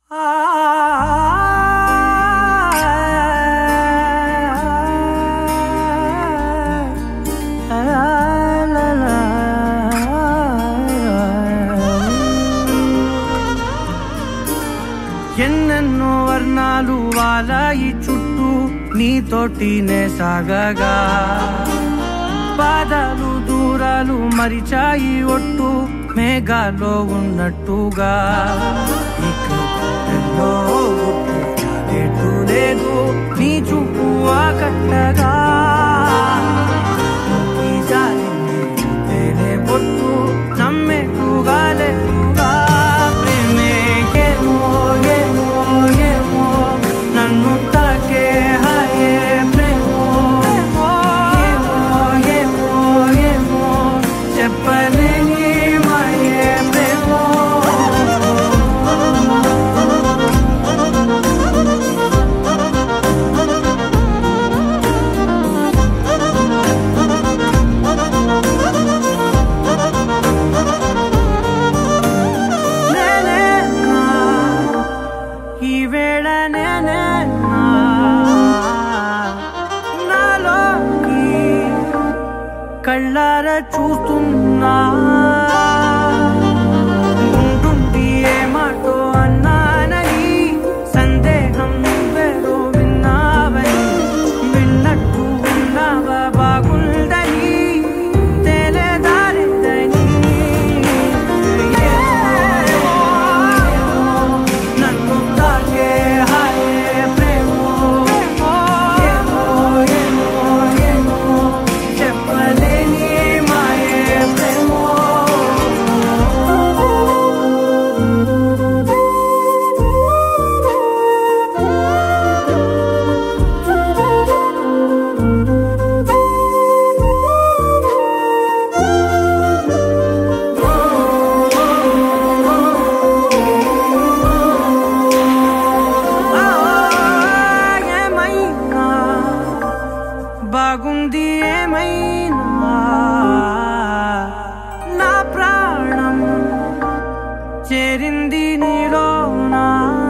ఎన్నెన్నో వర్ణాలు వాలాయి చుట్టూ నీతోటినే సాగగా పాదాలు దూరాలు మరిచాయి ఒట్టు మేఘాలో ఉన్నట్టుగా ఇక ఎన్నో గుట్టు చాలేటు లేదు నీ చూపు ఆకట్టగా ఈ జాలిని చూస్తేనే పొట్టు నమ్మేట్టుగా లేటుగా ప్రేమే ఏమో ఏమో ఏమో నన్ను తాకే హాయే ప్రేమో ఏమో ఏమో ఏమో చెప్పలేని మాయే ప్రేమో నేనే నా, ఈ వేళ నేనే నా, నాలోకి కళ్ళార చూస్తున్నా ఉంటుండి ఏ మాటో అన్నానని సందేహం నువ్వేదో విన్నావని విన్నట్టు విన్నావా బాగుందని తెలియదారిందని నన్ను తాకే హాయే ప్రేమో ఏమో ఏమో ఏమో చెప్పలేని మాయే ప్రేమో ఆ, ఏమైనా బాగుంది ఏమైనా నా ప్రాణం చేరింది నీలోనా